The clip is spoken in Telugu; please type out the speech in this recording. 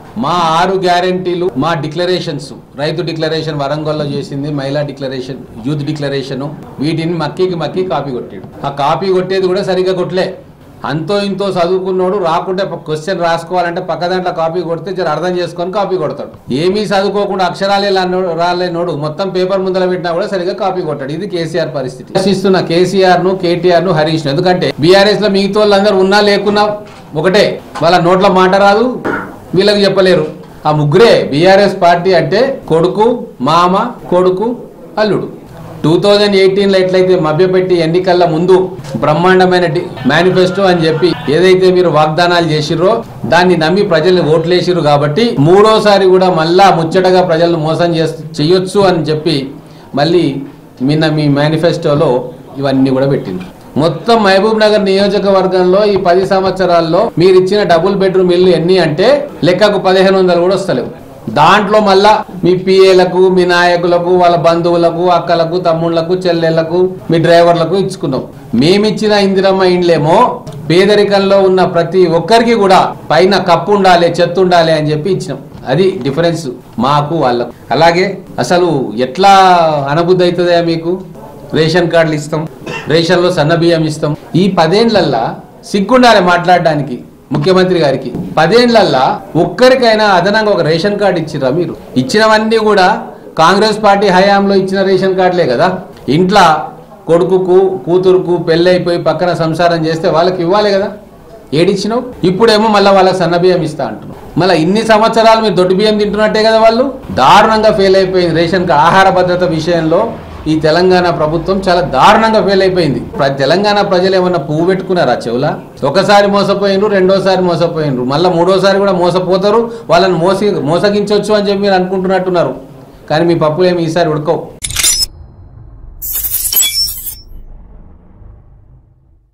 మా ఆరు గ్యారంటీలు మా డిక్లరేషన్స్ రైతు డిక్లరేషన్ వరంగల్లో చేసింది మహిళా డిక్లరేషన్ యూత్ డిక్లరేషన్ వీటిని మక్కికి మక్కి కాపీ కొట్టాడు ఆ కాపీ కొట్టేది కూడా సరిగ్గా కొట్టలే అంతో ఇంతో చదువుకున్నోడు రాకుంటే క్వశ్చన్ రాసుకోవాలంటే పక్క దాంట్లో కాపీ కొడితే జర అర్థం చేసుకొని కాపీ కొడతాడు ఏమీ చదువుకోకుండా అక్షరాలే లానోడు- రాలేనోడు మొత్తం పేపర్ ముందర పెట్టినా కూడా సరిగ్గా కాపీ కొట్టాడు ఇది కేసీఆర్ పరిస్థితి ఆశిస్తున్న కేసీఆర్ ను కేటీఆర్ ను హరీష్ ను ఎందుకంటే బీఆర్ఎస్ లో మిగతా వాళ్ళందరూ ఉన్నా లేకున్నా ఒకటే వాళ్ళ నోట్ల మాట రాదు వీళ్ళకి చెప్పలేరు ఆ ముగ్గురే బీఆర్ఎస్ పార్టీ అంటే కొడుకు మామ కొడుకు అల్లుడు టూ థౌజండ్ ఎయిటీన్లో ఎట్లయితే మభ్యపెట్టి ఎన్నికల ముందు బ్రహ్మాండమైన మేనిఫెస్టో అని చెప్పి ఏదైతే మీరు వాగ్దానాలు చేసిర్రో దాన్ని నమ్మి ప్రజల్ని ఓట్లేసిర్రు కాబట్టి మూడోసారి కూడా మళ్ళా ముచ్చటగా ప్రజలను మోసం చేస్తూ చెయ్యొచ్చు అని చెప్పి మళ్ళీ నిన్న మీ మేనిఫెస్టోలో ఇవన్నీ కూడా పెట్టింది మొత్తం మహబూబ్ నగర్ నియోజకవర్గంలో ఈ పది సంవత్సరాల్లో మీరు ఇచ్చిన డబుల్ బెడ్రూమ్ ఇల్లు ఎన్ని అంటే లెక్కకు పదిహేను వందలు కూడా వస్తలేవు దాంట్లో మళ్ళా మీ పిఏలకు మీ నాయకులకు వాళ్ళ బంధువులకు అక్కలకు తమ్ముళ్లకు చెల్లెళ్లకు మీ డ్రైవర్లకు ఇచ్చుకున్నాం మేమిచ్చిన ఇందిరమ్మ ఇండ్లేమో పేదరికంలో ఉన్న ప్రతి ఒక్కరికి కూడా పైన కప్పు ఉండాలి చెత్త ఉండాలి అని చెప్పి ఇచ్చినాం అది డిఫరెన్స్ మాకు వాళ్ళకు అలాగే అసలు ఎట్లా అనుబుద్ధి అవుతుందా మీకు రేషన్ కార్డులు ఇస్తాం రేషన్లో సన్న బియ్యం ఇస్తాం ఈ పదేండ్లల్లా సిగ్గుండాలి మాట్లాడడానికి ముఖ్యమంత్రి గారికి పదేండ్లల్లా ఒక్కరికైనా అదనంగా ఒక రేషన్ కార్డు ఇచ్చిరా మీరు ఇచ్చినవన్నీ కూడా కాంగ్రెస్ పార్టీ హయాంలో ఇచ్చిన రేషన్ కార్డులే కదా ఇంట్లో కొడుకుకు కూతురుకు పెళ్ళైపోయి పక్కన సంసారం చేస్తే వాళ్ళకి ఇవ్వాలి కదా ఏడిచ్చినావు ఇప్పుడేమో మళ్ళీ వాళ్ళకి సన్న బియ్యం ఇస్తా అంటున్నావు మళ్ళీ ఇన్ని సంవత్సరాలు మీరు దొడ్డు బియ్యం తింటున్నట్టే కదా వాళ్ళు దారుణంగా ఫెయిల్ అయిపోయింది రేషన్ కార్డు ఆహార భద్రత విషయంలో ఈ తెలంగాణ ప్రభుత్వం చాలా దారుణంగా ఫెయిల్ అయిపోయింది ప్ర- తెలంగాణ ప్రజలు ఏమన్నా పువ్వు పెట్టుకున్నారా చెవులా ఒకసారి మోసపోయినరు రెండోసారి మోసపోయినరు మళ్ళీ మూడోసారి కూడా మోసపోతారు వాళ్ళని మోసి మోసగించవచ్చు అని చెప్పి మీరు అనుకుంటున్నట్టున్నారు కానీ మీ పప్పులు ఏమి ఈసారి ఉడకవు